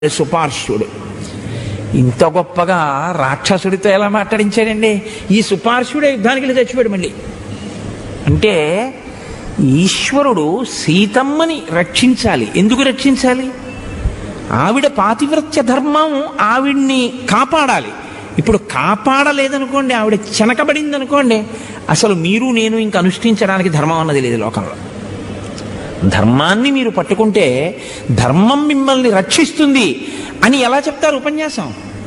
సుపార్శ్వుడు ఇంత గొప్పగా రాక్షసుడితో ఎలా మాట్లాడించాడండి ఈ సుపార్శ్వుడే యుద్ధానికి వెళ్ళి చచ్చిపోయాడు మళ్ళీ అంటే ఈశ్వరుడు సీతమ్మని రక్షించాలి ఎందుకు రక్షించాలి ఆవిడ పాతివ్రత్య ధర్మం ఆవిడ్ని కాపాడాలి ఇప్పుడు కాపాడలేదనుకోండి ఆవిడ చెనకబడింది అనుకోండి అసలు మీరు నేను ఇంక అనుష్ఠించడానికి ధర్మం అన్నది లేదు లోకంలో ధర్మాన్ని మీరు పట్టుకుంటే ధర్మం మిమ్మల్ని రక్షిస్తుంది అని ఎలా చెప్తారు ఉపన్యాసం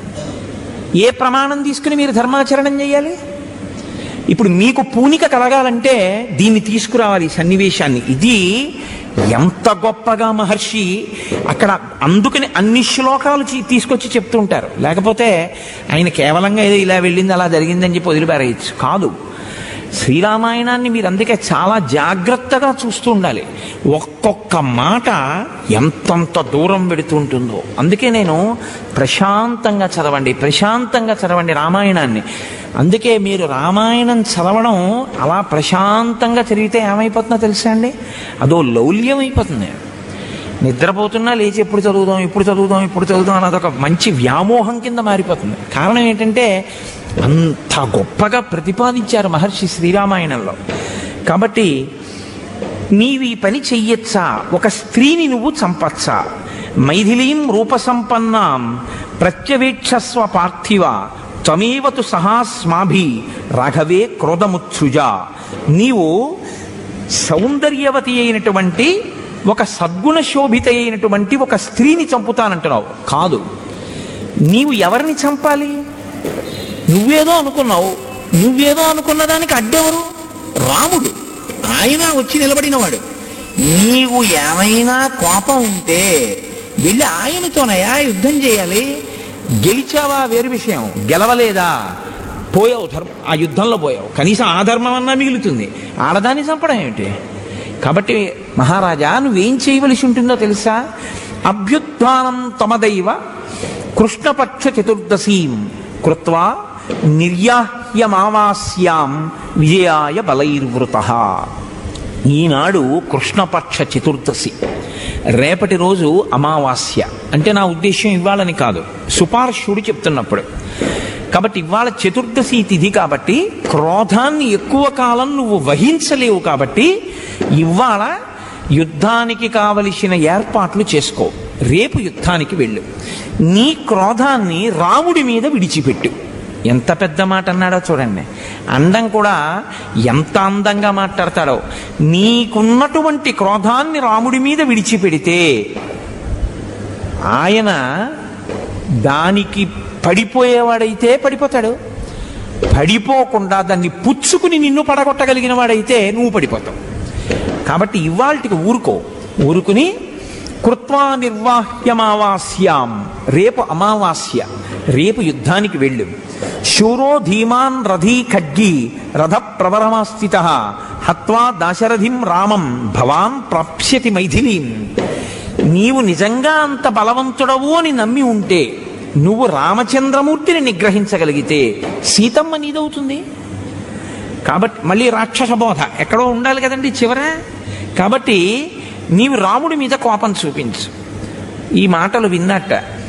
ఏ ప్రమాణం తీసుకుని మీరు ధర్మాచరణం చేయాలి ఇప్పుడు మీకు పూనిక కలగాలంటే దీన్ని తీసుకురావాలి ఈ సన్నివేశాన్ని ఇది ఎంత గొప్పగా మహర్షి అక్కడ అందుకని అన్ని శ్లోకాలు చీ- తీసుకొచ్చి చెప్తుంటారు లేకపోతే ఆయన కేవలంగా ఏదో ఇలా వెళ్ళింది అలా జరిగిందని చెప్పి వదిలిపారేయచ్చు కాదు శ్రీరామాయణాన్ని మీరు అందుకే చాలా జాగ్రత్తగా చూస్తూ ఉండాలి ఒక్కొక్క మాట ఎంతంత దూరం పెడుతుంటుందో అందుకే నేను ప్రశాంతంగా చదవండి ప్రశాంతంగా చదవండి రామాయణాన్ని అందుకే మీరు రామాయణం చదవడం అలా ప్రశాంతంగా చదివితే ఏమైపోతుందో తెలుసా అండి అదో లౌల్యం అయిపోతుంది నిద్రపోతున్నా లేచి ఎప్పుడు చదువుదాం ఇప్పుడు చదువుదాం ఇప్పుడు చదువుదాం అన్నది ఒక మంచి వ్యామోహం కింద మారిపోతుంది కారణం ఏంటంటే అంత గొప్పగా ప్రతిపాదించారు మహర్షి శ్రీరామాయణంలో కాబట్టి నీవు ఈ పని చెయ్యొచ్చా ఒక స్త్రీని నువ్వు చంపచ్చా మైథిలీం రూపసంపన్నాం ప్రత్యవేక్షస్వ పార్థివ త్వమేవతు సహాస్మాభి రాఘవే క్రోధముత్సృజ నీవు సౌందర్యవతి అయినటువంటి ఒక సద్గుణ శోభిత అయినటువంటి ఒక స్త్రీని చంపుతానంటున్నావు కాదు నీవు ఎవరిని చంపాలి నువ్వేదో అనుకున్నావు నువ్వేదో అనుకున్న దానికి అడ్డెవరు రాముడు ఆయన వచ్చి నిలబడినవాడు నీవు ఏమైనా కోపం ఉంటే వెళ్ళి ఆయనతోనయా యుద్ధం చేయాలి గెలిచావా వేరు విషయం గెలవలేదా పోయావు ధర్మ ఆ యుద్ధంలో పోయావు కనీసం ఆ ధర్మం అన్నా మిగులుతుంది ఆడదాన్ని చంపడం ఏమిటి కాబట్టి మహారాజా నువ్వేం చేయవలసి ఉంటుందో తెలుసా అభ్యుత్థానం తమదైవ కృష్ణపక్ష చతుర్దశీం కృత్వా నిర్యాహ్యమావాస్యాం విజయాయ బలైర్వృత ఈనాడు కృష్ణపక్ష చతుర్దశి రేపటి రోజు అమావాస్య అంటే నా ఉద్దేశం ఇవ్వాలని కాదు సుపార్శ్వుడు చెప్తున్నప్పుడు కాబట్టి ఇవాళ చతుర్దశి తిథి కాబట్టి క్రోధాన్ని ఎక్కువ కాలం నువ్వు వహించలేవు కాబట్టి ఇవాళ యుద్ధానికి కావలసిన ఏర్పాట్లు చేసుకో రేపు యుద్ధానికి వెళ్ళు నీ క్రోధాన్ని రాముడి మీద విడిచిపెట్టు ఎంత పెద్ద మాట అన్నాడో చూడండి అండం కూడా ఎంత అందంగా మాట్లాడతాడో నీకున్నటువంటి క్రోధాన్ని రాముడి మీద విడిచిపెడితే ఆయన దానికి పడిపోయేవాడైతే పడిపోతాడు పడిపోకుండా దాన్ని పుచ్చుకుని నిన్ను పడగొట్టగలిగిన వాడైతే నువ్వు పడిపోతావు కాబట్టి ఇవాళకి ఊరుకో ఊరుకుని కృత్వా నిర్వాహ్యమావాస్యాం రేపు అమావాస్య రేపు యుద్ధానికి వెళ్ళు శూరో ధీమాన్ రథీ ఖడ్గి రథ ప్రవరమాస్థిత హత్వా దాశరథిం రామం భవాన్ ప్రాప్స్యతి మైథిలీం నీవు నిజంగా అంత బలవంతుడవు అని నమ్మి ఉంటే నువ్వు రామచంద్రమూర్తిని నిగ్రహించగలిగితే సీతమ్మ నీదవుతుంది కాబట్టి మళ్ళీ రాక్షస బోధ ఎక్కడో ఉండాలి కదండి చివర కాబట్టి నీవు రాముడి మీద కోపం చూపించు ఈ మాటలు విన్నట్ట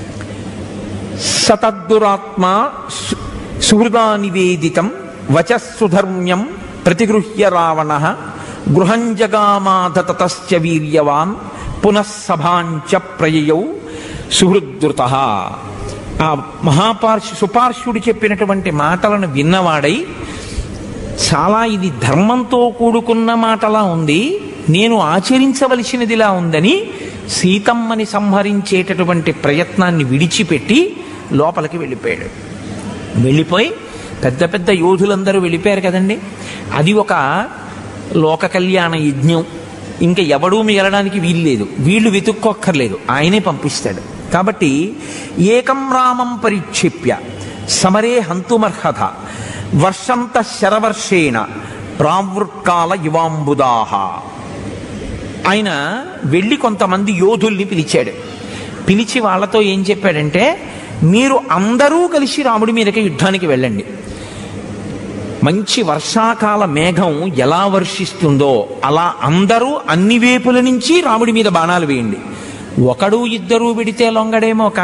సతద్దురాత్మ సు- సుహృదా నివేదితం వచస్సుధర్మ్యం ప్రతిగృహ్య రావణ గృహం జగామాధ తతశ్చ వీర్యవాన్ పునఃసభాంచ ప్రయయౌ సుహృద్రుత ఆ మహాపార్షు సుపార్శ్వుడు చెప్పినటువంటి మాటలను విన్నవాడై చాలా ఇది ధర్మంతో కూడుకున్న మాటలా ఉంది నేను ఆచరించవలసినదిలా ఉందని సీతమ్మని సంహరించేటటువంటి ప్రయత్నాన్ని విడిచిపెట్టి లోపలికి వెళ్ళిపోయాడు వెళ్ళిపోయి పెద్ద పెద్ద యోధులందరూ వెళ్ళిపోయారు కదండి అది ఒక లోక కళ్యాణ యజ్ఞం ఇంకా ఎవడూ మిగలడానికి వీల్లేదు వీళ్ళు వెతుక్కోక్కర్లేదు ఆయనే పంపిస్తాడు కాబట్టి ఏకం రామం పరిక్షిప్య సమరే హంతుమర్హత వర్షంత శరవర్షేణ ప్రావృత్కాల యువాంబుదాహ ఆయన వెళ్ళి కొంతమంది యోధుల్ని పిలిచాడు పిలిచి వాళ్ళతో ఏం చెప్పాడంటే మీరు అందరూ కలిసి రాముడి మీదకి యుద్ధానికి వెళ్ళండి మంచి వర్షాకాల మేఘం ఎలా వర్షిస్తుందో అలా అందరూ అన్ని వేపుల నుంచి రాముడి మీద బాణాలు వేయండి ఒకడు ఇద్దరు విడితే లొంగడేమో